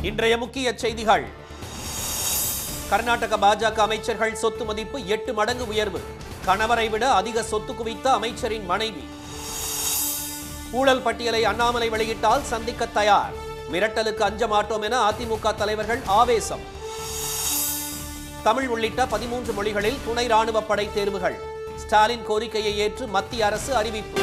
இன்றைய முக்கிய செய்திகள் கர்நாடக பாஜக அமைச்சர்கள் சொத்து மதிப்பு எட்டு மடங்கு உயர்வு கணவரை விட அதிக சொத்து குவித்த அமைச்சரின் மனைவி ஊழல் பட்டியலை அண்ணாமலை வெளியிட்டால் சந்திக்க தயார் மிரட்டலுக்கு அஞ்ச மாட்டோம் என அதிமுக தலைவர்கள் ஆவேசம் தமிழ் உள்ளிட்ட பதிமூன்று மொழிகளில் துணை ராணுவ படை தேர்வுகள் ஸ்டாலின் கோரிக்கையை ஏற்று மத்திய அரசு அறிவிப்பு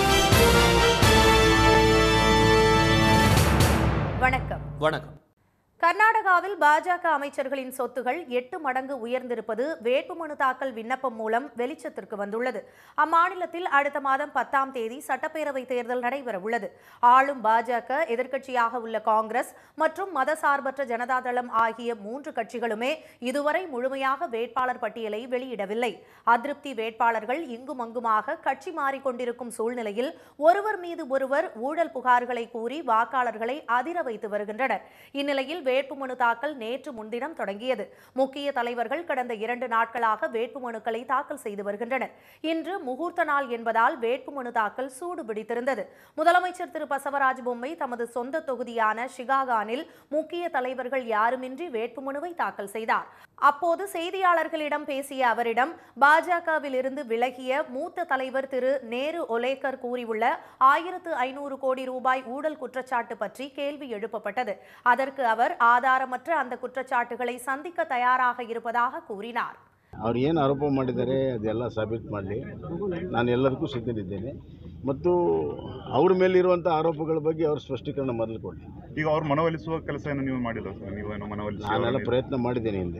வணக்கம் வணக்கம் கர்நாடகாவில் பாஜக அமைச்சர்களின் சொத்துகள் எட்டு மடங்கு உயர்ந்திருப்பது வேட்புமனு தாக்கல் விண்ணப்பம் மூலம் வெளிச்சத்திற்கு வந்துள்ளது அம்மாநிலத்தில் அடுத்த மாதம் பத்தாம் தேதி சட்டப்பேரவை தேர்தல் நடைபெற உள்ளது ஆளும் பாஜக எதிர்க்கட்சியாக உள்ள காங்கிரஸ் மற்றும் மதசார்பற்ற ஜனதாதளம் ஆகிய மூன்று கட்சிகளுமே இதுவரை முழுமையாக வேட்பாளர் பட்டியலை வெளியிடவில்லை அதிருப்தி வேட்பாளர்கள் இங்கும் அங்குமாக கட்சி மாறிக்கொண்டிருக்கும் சூழ்நிலையில் ஒருவர் மீது ஒருவர் ஊழல் புகார்களை கூறி வாக்காளர்களை அதிர வைத்து வருகின்றனர் இந்நிலையில் வேட்புமனு தாக்கல் நேற்று முன்தினம் தொடங்கியது முக்கிய தலைவர்கள் கடந்த இரண்டு நாட்களாக வேட்புமனுக்களை தாக்கல் செய்து வருகின்றனர் இன்று முகூர்த்த நாள் என்பதால் வேட்புமனு தாக்கல் சூடு பிடித்திருந்தது முதலமைச்சர் திரு பசவராஜ் பொம்மை தமது சொந்த தொகுதியான ஷிகாகானில் முக்கிய தலைவர்கள் யாருமின்றி வேட்புமனுவை தாக்கல் செய்தார் அப்போது செய்தியாளர்களிடம் பேசிய அவரிடம் பாஜகவில் இருந்து விலகிய மூத்த தலைவர் திரு நேரு ஒலேக்கர் கூறியுள்ள ஆயிரத்து ஐநூறு கோடி ரூபாய் ஊழல் குற்றச்சாட்டு பற்றி கேள்வி எழுப்பப்பட்டது அதற்கு அவர் ಆಧಾರಮற்ற அந்த குற்றச்சாட்டுகளை சந்திக்க தயாராக இருப்பதாக கூறினார் ಅವ್ರು ಏನು ಆರೋಪ ಮಾಡಿದ್ದಾರೆ ಅದೆಲ್ಲ ಸಾಬೀತು ಮಾಡಲಿ ನಾನು ಎಲ್ಲದಕ್ಕೂ ಸಿದ್ಧನಿದ್ದೇನೆ ಮತ್ತು ಅವ್ರ ಮೇಲಿರುವಂಥ ಆರೋಪಗಳ ಬಗ್ಗೆ ಅವ್ರ ಸ್ಪಷ್ಟೀಕರಣ ಮೊದಲು ಕೊಡಲಿ ಈಗ ಅವ್ರು ಮನವೊಲಿಸುವ ಕೆಲಸ ಏನು ನೀವು ಮಾಡಿಲ್ಲ ಸರ್ ನೀವೇನು ಮನವೊಲಿಸಿ ನಾನೆಲ್ಲ ಅವ್ರಿಗೆ- ಪ್ರಯತ್ನ ಮಾಡಿದ್ದೇನೆ ಹಿಂದೆ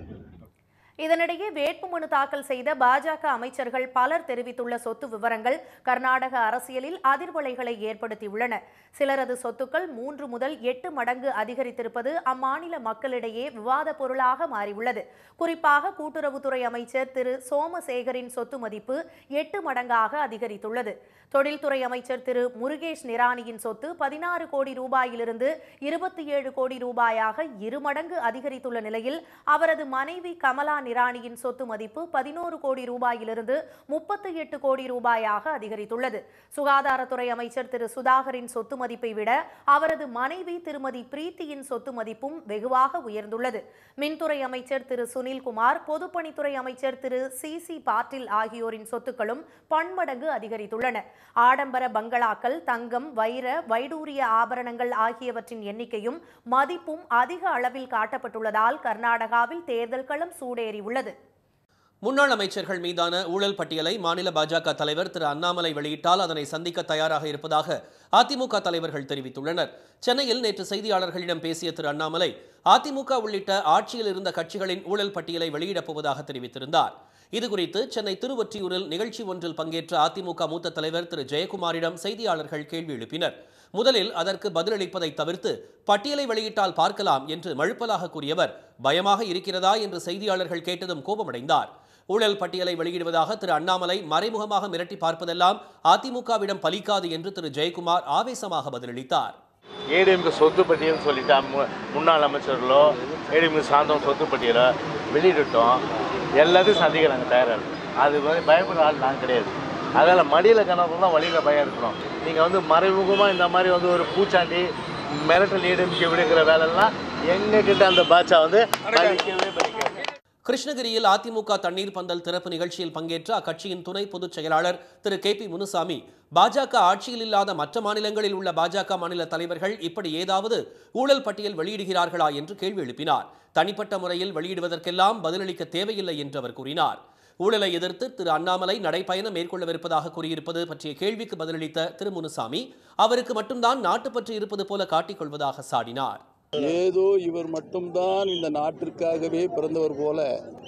இதனிடையே வேட்புமனு தாக்கல் செய்த பாஜக அமைச்சர்கள் பலர் தெரிவித்துள்ள சொத்து விவரங்கள் கர்நாடக அரசியலில் அதிர்வலைகளை ஏற்படுத்தியுள்ளன சிலரது சொத்துக்கள் மூன்று முதல் எட்டு மடங்கு அதிகரித்திருப்பது அம்மாநில மக்களிடையே விவாத பொருளாக மாறியுள்ளது குறிப்பாக கூட்டுறவுத்துறை அமைச்சர் திரு சோமசேகரின் சொத்து மதிப்பு எட்டு மடங்காக அதிகரித்துள்ளது தொழில்துறை அமைச்சர் திரு முருகேஷ் நிராணியின் சொத்து பதினாறு கோடி ரூபாயிலிருந்து இருபத்தி ஏழு கோடி ரூபாயாக இருமடங்கு அதிகரித்துள்ள நிலையில் அவரது மனைவி கமலா நிராணியின் சொத்து மதிப்பு பதினோரு கோடி ரூபாயிலிருந்து முப்பத்தி எட்டு கோடி ரூபாயாக அதிகரித்துள்ளது சுகாதாரத்துறை அமைச்சர் திரு சுதாகரின் சொத்து மதிப்பை விட அவரது மனைவி திருமதி பிரீத்தியின் சொத்து மதிப்பும் வெகுவாக உயர்ந்துள்ளது மின்துறை அமைச்சர் திரு சுனில்குமார் பொதுப்பணித்துறை அமைச்சர் திரு சி சி பாட்டீல் ஆகியோரின் சொத்துக்களும் பன்மடங்கு அதிகரித்துள்ளன ஆடம்பர பங்களாக்கள் தங்கம் வைர வைடூரிய ஆபரணங்கள் ஆகியவற்றின் எண்ணிக்கையும் மதிப்பும் அதிக அளவில் காட்டப்பட்டுள்ளதால் கர்நாடகாவில் தேர்தல் களம் சூடேறியுள்ளது முன்னாள் அமைச்சர்கள் மீதான ஊழல் பட்டியலை மாநில பாஜக தலைவர் திரு அண்ணாமலை வெளியிட்டால் அதனை சந்திக்க தயாராக இருப்பதாக அதிமுக தலைவர்கள் தெரிவித்துள்ளனர் சென்னையில் நேற்று செய்தியாளர்களிடம் பேசிய திரு அண்ணாமலை அதிமுக உள்ளிட்ட ஆட்சியில் இருந்த கட்சிகளின் ஊழல் பட்டியலை வெளியிடப் போவதாக தெரிவித்திருந்தார் இதுகுறித்து சென்னை திருவொற்றியூரில் நிகழ்ச்சி ஒன்றில் பங்கேற்ற அதிமுக மூத்த தலைவர் திரு ஜெயக்குமாரிடம் செய்தியாளர்கள் கேள்வி எழுப்பினர் முதலில் அதற்கு பதிலளிப்பதை தவிர்த்து பட்டியலை வெளியிட்டால் பார்க்கலாம் என்று மழுப்பலாக கூறியவர் பயமாக இருக்கிறதா என்று செய்தியாளர்கள் கேட்டதும் கோபமடைந்தார் ஊழல் பட்டியலை வெளியிடுவதாக திரு அண்ணாமலை மறைமுகமாக மிரட்டி பார்ப்பதெல்லாம் அதிமுகவிடம் பலிக்காது என்று திரு ஜெயக்குமார் ஆவேசமாக பதிலளித்தார் ஏடிஎம்கே சொத்து பட்டியல்னு சொல்லிட்டு மு- முன்னாள் அமைச்சர்களோ ஏடிஎம்கே சார்ந்தவங்க சொத்து பட்டியலோ வெளியிட்டோம் எல்லாத்தையும் சந்திக்க நாங்கள் தயாராக இருக்கோம் அது வந்து பயப்படுற ஆள் நான் கிடையாது அதில் மடியில் கணக்கு தான் வழியில் பயம் இருக்கணும் நீங்கள் வந்து மறைமுகமாக இந்த மாதிரி வந்து ஒரு பூச்சாண்டி மிரட்டல் ஏடிஎம்கே விடுக்கிற வேலைலாம் எங்ககிட்ட அந்த பாட்சா வந்து பலிக்கவே பலிக்காது கிருஷ்ணகிரியில் அதிமுக தண்ணீர் பந்தல் திறப்பு நிகழ்ச்சியில் பங்கேற்ற அக்கட்சியின் துணை பொதுச் செயலாளர் திரு கே பி முனுசாமி பாஜக ஆட்சியில் இல்லாத மற்ற மாநிலங்களில் உள்ள பாஜக மாநில தலைவர்கள் இப்படி ஏதாவது ஊழல் பட்டியல் வெளியிடுகிறார்களா என்று கேள்வி எழுப்பினார் தனிப்பட்ட முறையில் வெளியிடுவதற்கெல்லாம் பதிலளிக்க தேவையில்லை என்று அவர் கூறினார் ஊழலை எதிர்த்து திரு அண்ணாமலை நடைப்பயணம் மேற்கொள்ளவிருப்பதாக கூறியிருப்பது பற்றிய கேள்விக்கு பதிலளித்த திரு முனுசாமி அவருக்கு மட்டும்தான் நாட்டுப்பற்று இருப்பது போல காட்டிக்கொள்வதாக சாடினார் ஏதோ இவர் மட்டும்தான் இந்த நாட்டிற்காகவே பிறந்தவர் போல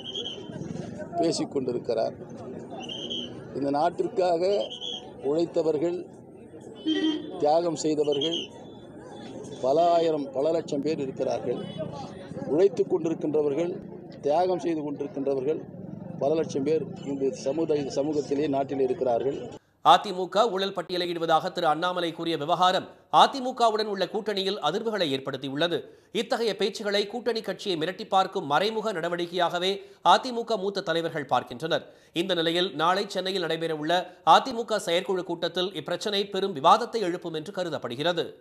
பேசிக் கொண்டிருக்கிறார் இந்த நாட்டிற்காக உழைத்தவர்கள் தியாகம் செய்தவர்கள் பல ஆயிரம் பல லட்சம் பேர் இருக்கிறார்கள் உழைத்து கொண்டிருக்கின்றவர்கள் தியாகம் செய்து கொண்டிருக்கின்றவர்கள் பல லட்சம் பேர் இந்த சமுதாய சமூகத்திலே நாட்டில் இருக்கிறார்கள் அதிமுக ஊழல் பட்டியலிடுவதாக திரு அண்ணாமலை கூறிய விவகாரம் அதிமுகவுடன் உள்ள கூட்டணியில் அதிர்வுகளை ஏற்படுத்தியுள்ளது இத்தகைய பேச்சுகளை கூட்டணி கட்சியை மிரட்டி பார்க்கும் மறைமுக நடவடிக்கையாகவே அதிமுக மூத்த தலைவர்கள் பார்க்கின்றனர் இந்த நிலையில் நாளை சென்னையில் நடைபெறவுள்ள அதிமுக செயற்குழு கூட்டத்தில் இப்பிரச்சனை பெரும் விவாதத்தை எழுப்பும் என்று கருதப்படுகிறது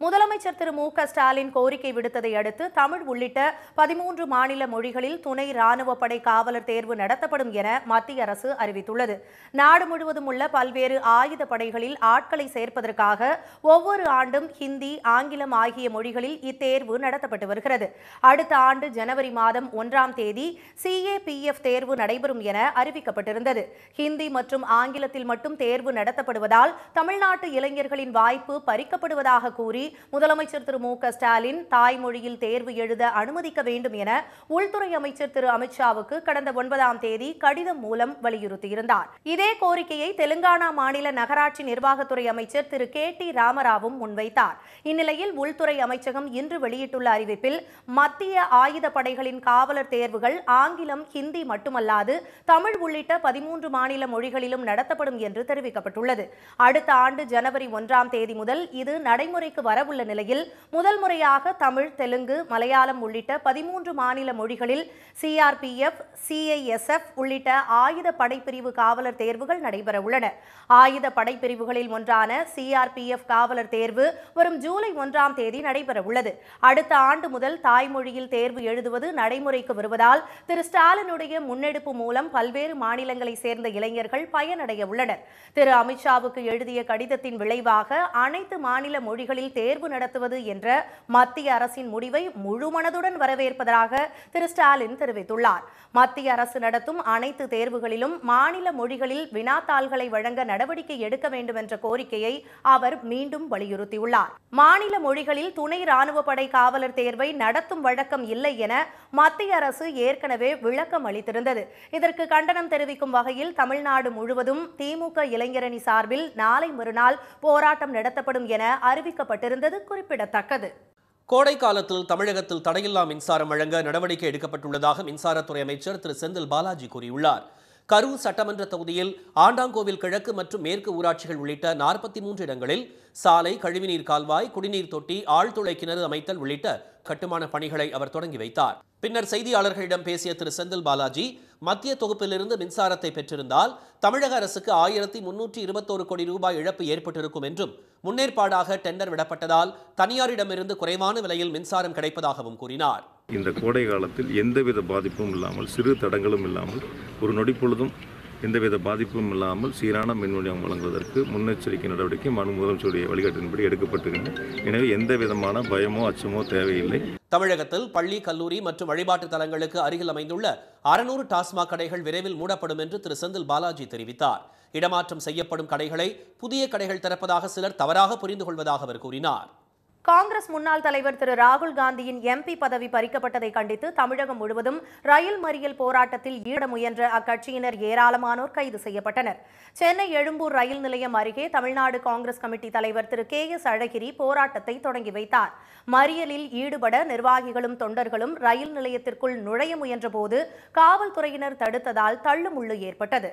முதலமைச்சர் திரு மு க ஸ்டாலின் கோரிக்கை விடுத்ததை அடுத்து தமிழ் உள்ளிட்ட பதிமூன்று மாநில மொழிகளில் துணை ராணுவ படை காவலர் தேர்வு நடத்தப்படும் என மத்திய அரசு அறிவித்துள்ளது நாடு முழுவதும் உள்ள பல்வேறு ஆயுத படைகளில் ஆட்களை சேர்ப்பதற்காக ஒவ்வொரு ஆண்டும் ஹிந்தி ஆங்கிலம் ஆகிய மொழிகளில் இத்தேர்வு நடத்தப்பட்டு வருகிறது அடுத்த ஆண்டு ஜனவரி மாதம் ஒன்றாம் தேதி சிஏபிஎஃப் தேர்வு நடைபெறும் என அறிவிக்கப்பட்டிருந்தது ஹிந்தி மற்றும் ஆங்கிலத்தில் மட்டும் தேர்வு நடத்தப்படுவதால் தமிழ்நாட்டு இளைஞர்களின் வாய்ப்பு பறிக்கப்படுவதாக கூறி முதலமைச்சர் திரு மு க ஸ்டாலின் தாய்மொழியில் தேர்வு எழுத அனுமதிக்க வேண்டும் என உள்துறை அமைச்சர் திரு அமித்ஷாவுக்கு கடந்த ஒன்பதாம் தேதி கடிதம் மூலம் வலியுறுத்தியிருந்தார் இதே கோரிக்கையை தெலுங்கானா மாநில நகராட்சி நிர்வாகத்துறை அமைச்சர் திரு கே டி ராமராவும் முன்வைத்தார் இந்நிலையில் உள்துறை அமைச்சகம் இன்று வெளியிட்டுள்ள அறிவிப்பில் மத்திய ஆயுத படைகளின் காவலர் தேர்வுகள் ஆங்கிலம் ஹிந்தி மட்டுமல்லாது தமிழ் உள்ளிட்ட பதிமூன்று மாநில மொழிகளிலும் நடத்தப்படும் என்று தெரிவிக்கப்பட்டுள்ளது அடுத்த ஆண்டு ஜனவரி ஒன்றாம் தேதி முதல் இது நடைமுறைக்கு வரவுள்ள நிலையில் முதல் முறையாக தமிழ் தெலுங்கு மலையாளம் உள்ளிட்ட பதிமூன்று மாநில மொழிகளில் சிஆர்பிஎஃப் சிஐஎஸ்எஃப் உள்ளிட்ட ஆயுத படைப்பிரிவு காவலர் தேர்வுகள் நடைபெற உள்ளன ஆயுத படைப்பிரிவுகளில் ஒன்றான சிஆர்பிஎஃப் காவலர் தேர்வு வரும் ஜூலை ஒன்றாம் தேதி நடைபெற உள்ளது அடுத்த ஆண்டு முதல் தாய்மொழியில் தேர்வு எழுதுவது நடைமுறைக்கு வருவதால் திரு ஸ்டாலினுடைய முன்னெடுப்பு மூலம் பல்வேறு மாநிலங்களை சேர்ந்த இளைஞர்கள் பயனடைய உள்ளனர் திரு அமித்ஷாவுக்கு எழுதிய கடிதத்தின் விளைவாக அனைத்து மாநில மொழிகளில் தேர்வு நடத்துவது என்ற மத்திய அரசின் முடிவை முழுமனதுடன் வரவேற்பதாக திரு ஸ்டாலின் தெரிவித்துள்ளார் மத்திய அரசு நடத்தும் அனைத்து தேர்வுகளிலும் மாநில மொழிகளில் வினாத்தாள்களை வழங்க நடவடிக்கை எடுக்க வேண்டும் என்ற கோரிக்கையை அவர் மீண்டும் வலியுறுத்தியுள்ளார் மாநில மொழிகளில் துணை ராணுவ படை காவலர் தேர்வை நடத்தும் வழக்கம் இல்லை என மத்திய அரசு ஏற்கனவே விளக்கம் அளித்திருந்தது இதற்கு கண்டனம் தெரிவிக்கும் வகையில் தமிழ்நாடு முழுவதும் திமுக இளைஞரணி சார்பில் நாளை மறுநாள் போராட்டம் நடத்தப்படும் என அறிவிக்கப்பட்டிருந்தது குறிப்பிடத்தக்கது கோடை காலத்தில் தமிழகத்தில் தடையில்லா மின்சாரம் வழங்க நடவடிக்கை எடுக்கப்பட்டுள்ளதாக மின்சாரத்துறை அமைச்சர் திரு செந்தில் பாலாஜி கூறியுள்ளார் கரூர் சட்டமன்ற தொகுதியில் ஆண்டாங்கோவில் கிழக்கு மற்றும் மேற்கு ஊராட்சிகள் உள்ளிட்ட நாற்பத்தி மூன்று இடங்களில் சாலை கழிவுநீர் கால்வாய் குடிநீர் தொட்டி ஆழ்துளை கிணறு அமைத்தல் உள்ளிட்ட கட்டுமான பணிகளை அவர் தொடங்கி வைத்தார் பின்னர் செய்தியாளர்களிடம் பேசிய திரு செந்தில் பாலாஜி மத்திய தொகுப்பிலிருந்து மின்சாரத்தை பெற்றிருந்தால் தமிழக அரசுக்கு ஆயிரத்தி முன்னூற்றி இருபத்தோரு கோடி ரூபாய் இழப்பு ஏற்பட்டிருக்கும் என்றும் முன்னேற்பாடாக டெண்டர் விடப்பட்டதால் தனியாரிடமிருந்து குறைவான விலையில் மின்சாரம் கிடைப்பதாகவும் கூறினார் இந்த கோடை காலத்தில் எந்தவித பாதிப்பும் இல்லாமல் சிறு தடங்களும் இல்லாமல் ஒரு நொடி பொழுதும் எந்தவித பாதிப்பும் இல்லாமல் சீரான மின் விநியோகம் வழங்குவதற்கு முன்னெச்சரிக்கை நடவடிக்கை மனு முதலமைச்சருடைய வழிகாட்டின்படி எடுக்கப்பட்டிருக்கின்றன எனவே எந்த விதமான பயமோ அச்சமோ தேவையில்லை தமிழகத்தில் பள்ளி கல்லூரி மற்றும் வழிபாட்டு தலங்களுக்கு அருகில் அமைந்துள்ள அறுநூறு டாஸ்மாக் கடைகள் விரைவில் மூடப்படும் என்று திரு செந்தில் பாலாஜி தெரிவித்தார் இடமாற்றம் செய்யப்படும் கடைகளை புதிய கடைகள் திறப்பதாக சிலர் தவறாக புரிந்து கொள்வதாக அவர் கூறினார் காங்கிரஸ் முன்னாள் தலைவர் திரு ராகுல் காந்தியின் எம்பி பதவி பறிக்கப்பட்டதை கண்டித்து தமிழகம் முழுவதும் ரயில் மறியல் போராட்டத்தில் ஈட முயன்ற அக்கட்சியினர் ஏராளமானோர் கைது செய்யப்பட்டனர் சென்னை எழும்பூர் ரயில் நிலையம் அருகே தமிழ்நாடு காங்கிரஸ் கமிட்டி தலைவர் திரு கே எஸ் அழகிரி போராட்டத்தை தொடங்கி வைத்தார் மறியலில் ஈடுபட நிர்வாகிகளும் தொண்டர்களும் ரயில் நிலையத்திற்குள் நுழைய முயன்றபோது காவல்துறையினர் தடுத்ததால் தள்ளுமுள்ளு ஏற்பட்டது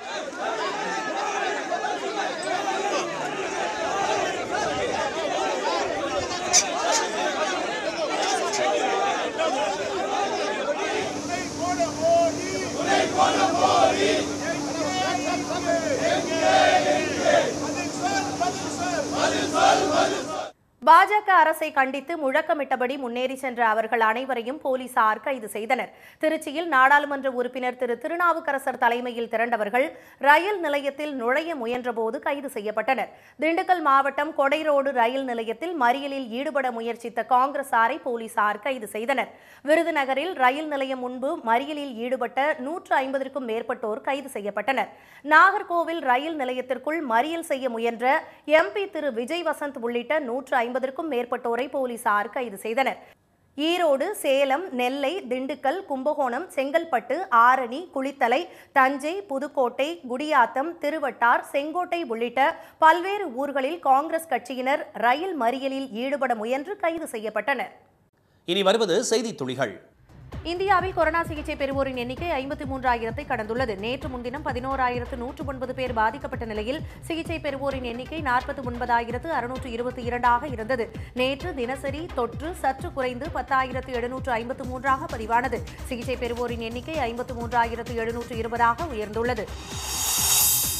பாஜக அரசை கண்டித்து முழக்கமிட்டபடி முன்னேறி சென்ற அவர்கள் அனைவரையும் போலீசார் கைது செய்தனர் திருச்சியில் நாடாளுமன்ற உறுப்பினர் திரு திருநாவுக்கரசர் தலைமையில் திரண்டவர்கள் ரயில் நிலையத்தில் நுழைய முயன்றபோது கைது செய்யப்பட்டனர் திண்டுக்கல் மாவட்டம் கொடைரோடு ரயில் நிலையத்தில் மறியலில் ஈடுபட முயற்சித்த காங்கிரசாரை போலீசார் கைது செய்தனர் விருதுநகரில் ரயில் நிலையம் முன்பு மறியலில் ஈடுபட்ட நூற்று ஐம்பதற்கும் மேற்பட்டோர் கைது செய்யப்பட்டனர் நாகர்கோவில் ரயில் நிலையத்திற்குள் மறியல் செய்ய முயன்ற எம்பி திரு விஜய் வசந்த் உள்ளிட்ட நூற்று ஐம்பதற்கும் மேற்பட்டோரை போலீசார் கைது செய்தனர் ஈரோடு சேலம் நெல்லை திண்டுக்கல் கும்பகோணம் செங்கல்பட்டு ஆரணி குளித்தலை தஞ்சை புதுக்கோட்டை குடியாத்தம் திருவட்டார் செங்கோட்டை உள்ளிட்ட பல்வேறு ஊர்களில் காங்கிரஸ் கட்சியினர் ரயில் மறியலில் ஈடுபட முயன்று கைது செய்யப்பட்டனர் இனி வருவது செய்தி துளிகள் இந்தியாவில் கொரோனா சிகிச்சை பெறுவோரின் எண்ணிக்கை ஐம்பத்தி மூன்றாயிரத்தை கடந்துள்ளது நேற்று முன்தினம் பதினோராயிரத்து நூற்று ஒன்பது பேர் பாதிக்கப்பட்ட நிலையில் சிகிச்சை பெறுவோரின் எண்ணிக்கை நாற்பத்தி ஒன்பதாயிரத்து அறுநூற்று இருபத்தி இரண்டாக இருந்தது நேற்று தினசரி தொற்று சற்று குறைந்து பத்தாயிரத்து எழுநூற்று ஐம்பத்து மூன்றாக பதிவானது சிகிச்சை பெறுவோரின் எண்ணிக்கை ஐம்பத்து மூன்றாயிரத்து எழுநூற்று இருபதாக உயர்ந்துள்ளது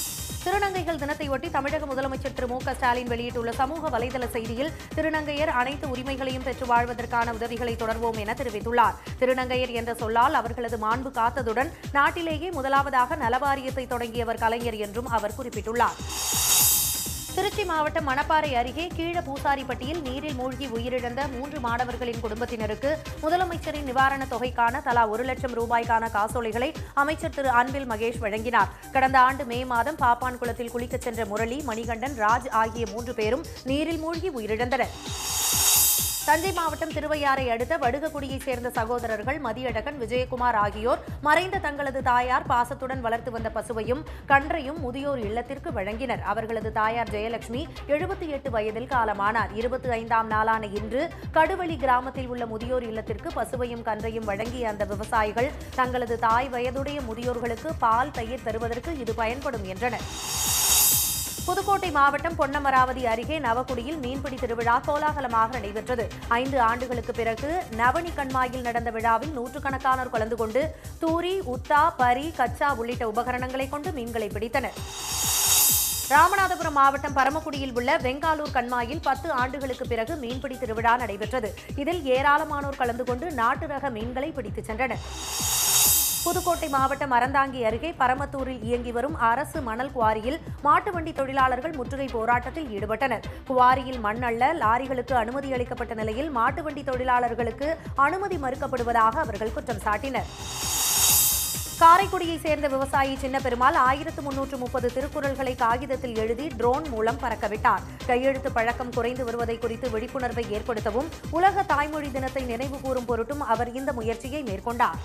திருநங்கைகள் தினத்தையொட்டி தமிழக முதலமைச்சர் திரு மு க ஸ்டாலின் வெளியிட்டுள்ள சமூக வலைதள செய்தியில் திருநங்கையர் அனைத்து உரிமைகளையும் பெற்று வாழ்வதற்கான உதவிகளை தொடர்வோம் என தெரிவித்துள்ளார் திருநங்கையர் என்ற சொல்லால் அவர்களது மாண்பு காத்ததுடன் நாட்டிலேயே முதலாவதாக நலவாரியத்தை தொடங்கியவர் கலைஞர் என்றும் அவர் குறிப்பிட்டுள்ளார் திருச்சி மாவட்டம் மணப்பாறை அருகே கீழ பூசாரிப்பட்டியில் நீரில் மூழ்கி உயிரிழந்த மூன்று மாணவர்களின் குடும்பத்தினருக்கு முதலமைச்சரின் நிவாரணத் தொகைக்கான தலா ஒரு லட்சம் ரூபாய்க்கான காசோலைகளை அமைச்சர் திரு அன்பில் மகேஷ் வழங்கினார் கடந்த ஆண்டு மே மாதம் பாப்பான் குளத்தில் குளிக்கச் சென்ற முரளி மணிகண்டன் ராஜ் ஆகிய மூன்று பேரும் நீரில் மூழ்கி உயிரிழந்தனர் தஞ்சை மாவட்டம் திருவையாறை அடுத்த வடுகக்குடியைச் சேர்ந்த சகோதரர்கள் மதியழகன் விஜயகுமார் ஆகியோர் மறைந்த தங்களது தாயார் பாசத்துடன் வளர்த்து வந்த பசுவையும் கன்றையும் முதியோர் இல்லத்திற்கு வழங்கினர் அவர்களது தாயார் ஜெயலட்சுமி எழுபத்தி எட்டு வயதில் காலமானார் இருபத்தி ஐந்தாம் நாளான இன்று கடுவழி கிராமத்தில் உள்ள முதியோர் இல்லத்திற்கு பசுவையும் கன்றையும் வழங்கிய அந்த விவசாயிகள் தங்களது தாய் வயதுடைய முதியோர்களுக்கு பால் தயிர் தருவதற்கு இது பயன்படும் என்றனர் புதுக்கோட்டை மாவட்டம் பொன்னமராவதி அருகே நவகுடியில் மீன்பிடி திருவிழா கோலாகலமாக நடைபெற்றது ஐந்து ஆண்டுகளுக்கு பிறகு நவனி கண்மாயில் நடந்த விழாவில் நூற்றுக்கணக்கானோர் கலந்து கொண்டு தூரி உத்தா பரி கச்சா உள்ளிட்ட உபகரணங்களை கொண்டு மீன்களை பிடித்தனர் ராமநாதபுரம் மாவட்டம் பரமக்குடியில் உள்ள வெங்காலூர் கண்மாயில் பத்து ஆண்டுகளுக்கு பிறகு மீன்பிடி திருவிழா நடைபெற்றது இதில் ஏராளமானோர் கலந்து கொண்டு நாட்டு ரக மீன்களை பிடித்துச் சென்றனர் புதுக்கோட்டை மாவட்டம் அறந்தாங்கி அருகே பரமத்தூரில் இயங்கி வரும் அரசு மணல் குவாரியில் மாட்டு வண்டி தொழிலாளர்கள் முற்றுகை போராட்டத்தில் ஈடுபட்டனர் குவாரியில் மண் அள்ள லாரிகளுக்கு அனுமதி அளிக்கப்பட்ட நிலையில் மாட்டு வண்டி தொழிலாளர்களுக்கு அனுமதி மறுக்கப்படுவதாக அவர்கள் குற்றம் சாட்டினர் காரைக்குடியை சேர்ந்த விவசாயி சின்ன பெருமாள் ஆயிரத்து முன்னூற்று முப்பது திருக்குறள்களை காகிதத்தில் எழுதி ட்ரோன் மூலம் பறக்கவிட்டார் கையெழுத்து பழக்கம் குறைந்து வருவதை குறித்து விழிப்புணர்வை ஏற்படுத்தவும் உலக தாய்மொழி தினத்தை நினைவு கூறும் பொருட்டும் அவர் இந்த முயற்சியை மேற்கொண்டார்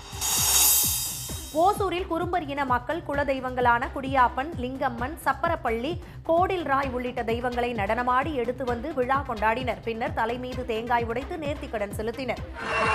ஓசூரில் குறும்பர் இன மக்கள் குலதெய்வங்களான குடியாப்பன் லிங்கம்மன் சப்பரப்பள்ளி கோடில் ராய் உள்ளிட்ட தெய்வங்களை நடனமாடி எடுத்து வந்து விழா கொண்டாடினர் பின்னர் தலைமீது தேங்காய் உடைத்து நேர்த்திக்கடன் செலுத்தினர்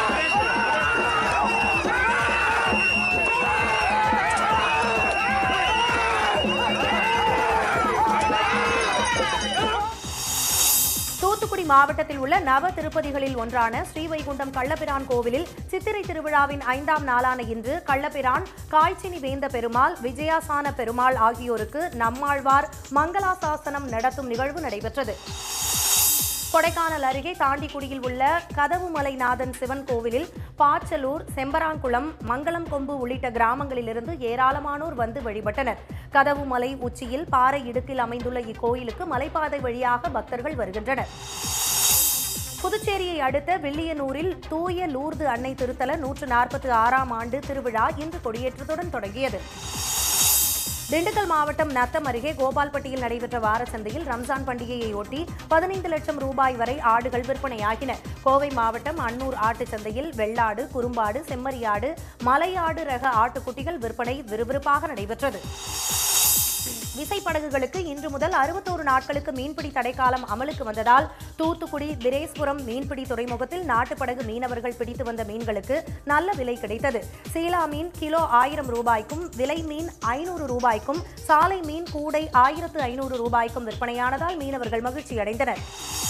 தூத்துக்குடி மாவட்டத்தில் உள்ள நவ திருப்பதிகளில் ஒன்றான ஸ்ரீவைகுண்டம் கள்ளபிரான் கோவிலில் சித்திரை திருவிழாவின் ஐந்தாம் நாளான இன்று கள்ளபிரான் காய்ச்சினி வேந்த பெருமாள் விஜயாசான பெருமாள் ஆகியோருக்கு நம்மாழ்வார் மங்களாசாசனம் நடத்தும் நிகழ்வு நடைபெற்றது கொடைக்கானல் அருகே தாண்டிக்குடியில் உள்ள கதவுமலைநாதன் சிவன் கோவிலில் பாச்சலூர் செம்பராங்குளம் மங்களம் கொம்பு உள்ளிட்ட கிராமங்களிலிருந்து ஏராளமானோர் வந்து வழிபட்டனர் கதவுமலை உச்சியில் பாறை இடுக்கில் அமைந்துள்ள இக்கோயிலுக்கு மலைப்பாதை வழியாக பக்தர்கள் வருகின்றனர் புதுச்சேரியை அடுத்த வில்லியனூரில் தூய லூர்து அன்னை திருத்தல நூற்று நாற்பத்தி ஆறாம் ஆண்டு திருவிழா இன்று கொடியேற்றத்துடன் தொடங்கியது திண்டுக்கல் மாவட்டம் நத்தம் அருகே கோபால்பட்டியில் நடைபெற்ற வாரச்சந்தையில் ரம்ஜான் பண்டிகையை ஒட்டி பதினைந்து லட்சம் ரூபாய் வரை ஆடுகள் விற்பனையாகின கோவை மாவட்டம் அன்னூர் ஆட்டுச் சந்தையில் வெள்ளாடு குறும்பாடு செம்மறியாடு மலையாடு ரக ஆட்டுக்குட்டிகள் விற்பனை விறுவிறுப்பாக நடைபெற்றது விசைப்படகுகளுக்கு இன்று முதல் அறுபத்தோரு நாட்களுக்கு மீன்பிடி தடைக்காலம் அமலுக்கு வந்ததால் தூத்துக்குடி திரேஸ்புரம் மீன்பிடி துறைமுகத்தில் நாட்டுப்படகு மீனவர்கள் பிடித்து வந்த மீன்களுக்கு நல்ல விலை கிடைத்தது சீலா மீன் கிலோ ஆயிரம் ரூபாய்க்கும் விலை மீன் ஐநூறு ரூபாய்க்கும் சாலை மீன் கூடை ஆயிரத்து ஐநூறு ரூபாய்க்கும் விற்பனையானதால் மீனவர்கள் மகிழ்ச்சியடைந்தனர்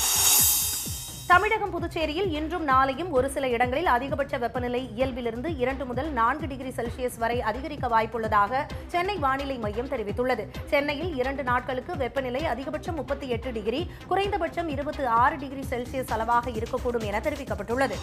தமிழகம் புதுச்சேரியில் இன்றும் நாளையும் ஒரு சில இடங்களில் அதிகபட்ச வெப்பநிலை இயல்பிலிருந்து இரண்டு முதல் நான்கு டிகிரி செல்சியஸ் வரை அதிகரிக்க வாய்ப்புள்ளதாக சென்னை வானிலை மையம் தெரிவித்துள்ளது சென்னையில் இரண்டு நாட்களுக்கு வெப்பநிலை அதிகபட்சம் முப்பத்தி எட்டு டிகிரி குறைந்தபட்சம் இருபத்தி ஆறு டிகிரி செல்சியஸ் அளவாக இருக்கக்கூடும் என தெரிவிக்கப்பட்டுள்ளது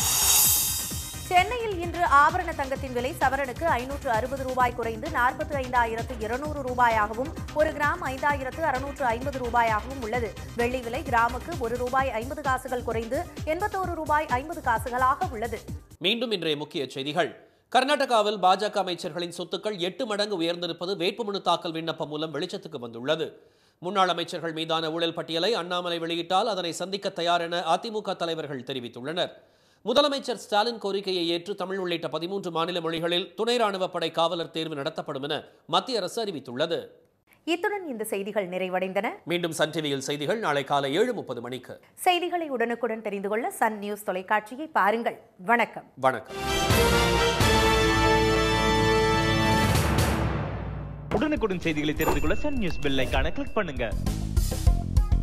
சென்னையில் இன்று ஆபரண தங்கத்தின் விலை சவரனுக்கு ஐநூற்று அறுபது ரூபாய் குறைந்து நாற்பத்தி ஐந்தாயிரத்து இருநூறு ரூபாயாகவும் ஒரு கிராம் ஐந்தாயிரத்து அறுநூற்று ஐம்பது ரூபாயாகவும் உள்ளது வெள்ளி விலை கிராமுக்கு ஒரு ரூபாய் ஐம்பது காசுகள் குறைந்து எண்பத்தோரு ரூபாய் ஐம்பது காசுகளாக உள்ளது மீண்டும் இன்றைய முக்கிய செய்திகள் கர்நாடகாவில் பாஜக அமைச்சர்களின் சொத்துக்கள் எட்டு மடங்கு உயர்ந்திருப்பது வேட்புமனு தாக்கல் விண்ணப்பம் மூலம் வெளிச்சத்துக்கு வந்துள்ளது முன்னாள் அமைச்சர்கள் மீதான ஊழல் பட்டியலை அண்ணாமலை வெளியிட்டால் அதனை சந்திக்க தயார் என அதிமுக தலைவர்கள் தெரிவித்துள்ளனர் முதலமைச்சர் ஸ்டாலின் கோரிக்கையை ஏற்று தமிழ் உள்ளிட்ட பதிமூன்று மாநில மொழிகளில் துணை ராணுவப் படை காவலர் தேர்வு நடத்தப்படும் என மத்திய அரசு அறிவித்துள்ளது இத்துடன் இந்த செய்திகள் நிறைவடைந்தன மீண்டும் சன் டிவியில் செய்திகள் நாளை காலை ஏழு முப்பது மணிக்கு செய்திகளை உடனுக்குடன் தெரிந்து கொள்ள சன் நியூஸ் தொலைக்காட்சியை பாருங்கள் வணக்கம் வணக்கம் உடனுக்குடன் செய்திகளை தெரிந்து கொள்ள சன் நியூஸ் பெல் ஐகானை கிளிக் பண்ணுங்க